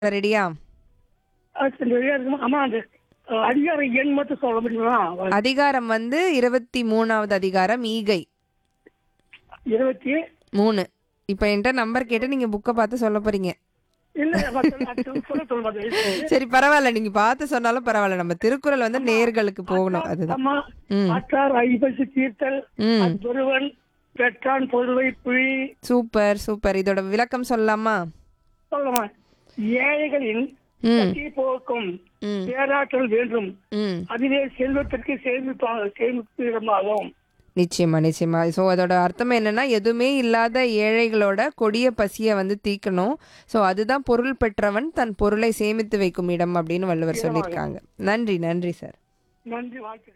ரெடியா அது சரி, வெளியா இருக்குமா? ஆமா அந்த அஹ், அதிகார எண் மட்டும் சொல்ல முடியுமா அதிகாரம் வந்து இருபத்தி மூணாவது அதிகாரம் ஈகை இருபத்தி மூணு இப்போ என்கிட்ட நம்பர் கேட்டு நீங்க புக்கை பார்த்து சொல்ல போறீங்க இல்ல அப்ப சொல்ல அது சொல்ல சொல்ல மாட்டேன். சரி பரவாயில்ல நீங்க பார்த்து சொன்னாலும் பரவாயில்ல நம்ம திருக்குறள் வந்து நேர்களுக்கு போகணும் அதுதான் ஆமா ம் அற்றார் ஐப்பசி தீர்த்தல் ம் அத்தொருவன் பெற்றான் பொருளை புலி சூப்பர் சூப்பர் இதோட விளக்கம் சொல்லலாமா சொல்லமா ஏழைகளின் ம் பசி போக்கும் ம் பேராற்றல் வேண்டும் ம் அதுவே செல்வத்திற்கு சேமிப்பாக சேமிப்பு இடமாகும் நிச்சயமா நிச்சயமா ஸோ அதோட அர்த்தம் என்னன்னா எதுவுமே இல்லாத ஏழைகளோட கொடிய பசியை வந்து தீக்கணும் ஸோ அதுதான் பொருள் பெற்றவன் தன் பொருளை சேமித்து வைக்கும் இடம் அப்படின்னு வள்ளுவர் சொல்லியிருக்காங்க நன்றி நன்றி சார் நன்றி வாழ்த்துக்கள்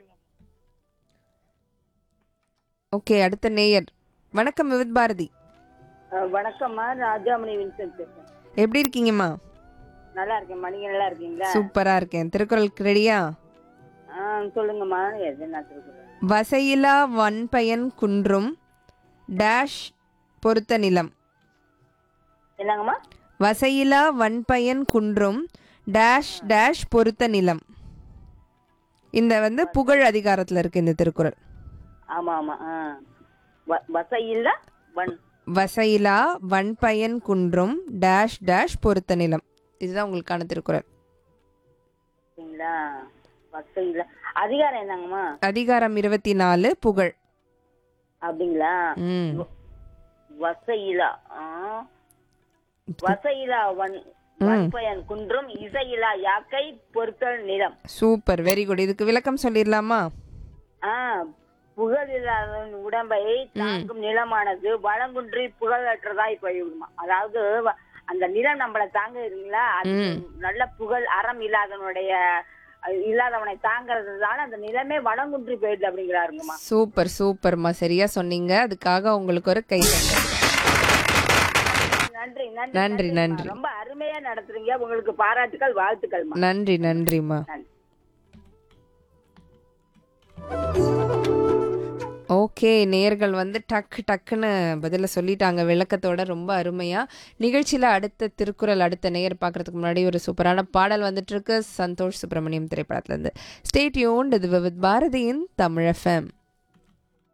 ஓகே அடுத்த நேயர் வணக்கம் விவித் பாரதி அஹ் வணக்கம்மா ராஜாமணி வின்சென்ட் பேசுறேன் எப்படி இருக்கீங்கம்மா நல்லா இருக்கேன் நீங்க நல்லா இருக்கீங்களா சூப்பரா இருக்கேன் திருக்குறளுக்கு ரெடியா ஆ சொல்லுங்கம்மா எது நான் சொல்றேன் வசையிலா வன்பயன் குன்றும் டேஷ் பொருத்த நிலம் என்னங்கம்மா வசையிலா வன்பயன் குன்றும் டேஷ் டேஷ் பொருத்த நிலம் இந்த வந்து புகழ் அதிகாரத்துல இருக்கு இந்த திருக்குறள் ஆமா ஆமா ஆ வ- வசை இல்ல வன் வசையிலா வன்பயன் குன்றும் டேஷ் டேஷ் பொருத்த நிலம் இதுதான் உங்களுக்கான திருக்குறள் சரிங்களா வசை இல்ல அதிகாரம் என்னங்கம்மா அதிகாரம் இருபத்தி நாலு புகழ் அப்படிங்களா ம் வசையிலா ஆ வசையிலா வன் வன்பயன் குன்றும் இசையிலா யாக்கை பொருத்தல் நிலம் சூப்பர் வெரி குட் இதுக்கு விளக்கம் சொல்லிடலாமா ஆ புகழ் இல்லாதவன் உடம்பை தாங்கும் நிலமானது வளங்குன்றி புகழற்றதாய் போய்விடுமா அதாவது வ- அந்த நிலம் நம்மளை தாங்க இருக்குங்களா அது நல்ல புகழ் அறம் இல்லாதவனுடைய அஹ், இல்லாதவனை தாங்கிறதுனால அந்த நிலமே வளங்குன்றி போயிடுது அப்படிங்கிறாருங்கம்மா சூப்பர் சூப்பர்மா சரியா சொன்னீங்க அதுக்காக உங்களுக்கு ஒரு கை தட்டல். நன்றி நன்றி நன்றி, நன்றிம்மா. நன்றி. ரொம்ப அருமையா நடத்துறீங்க உங்களுக்கு பாராட்டுக்கள் வாழ்த்துக்கள்மா நன்றி நன்றிம்மா நன்றி ஓகே நேர்கள் வந்து டக்கு டக்குன்னு பதில சொல்லிட்டாங்க விளக்கத்தோட ரொம்ப அருமையா நிகழ்ச்சியில அடுத்த திருக்குறள் அடுத்த நேயர் பார்க்கறதுக்கு முன்னாடி ஒரு சூப்பரான பாடல் வந்துட்டு இருக்கு சந்தோஷ் சுப்பிரமணியம் திரைப்படத்துல இருந்து ஸ்டேட் யூன் இது வித் பாரதியின் தமிழ் எஃப்எம்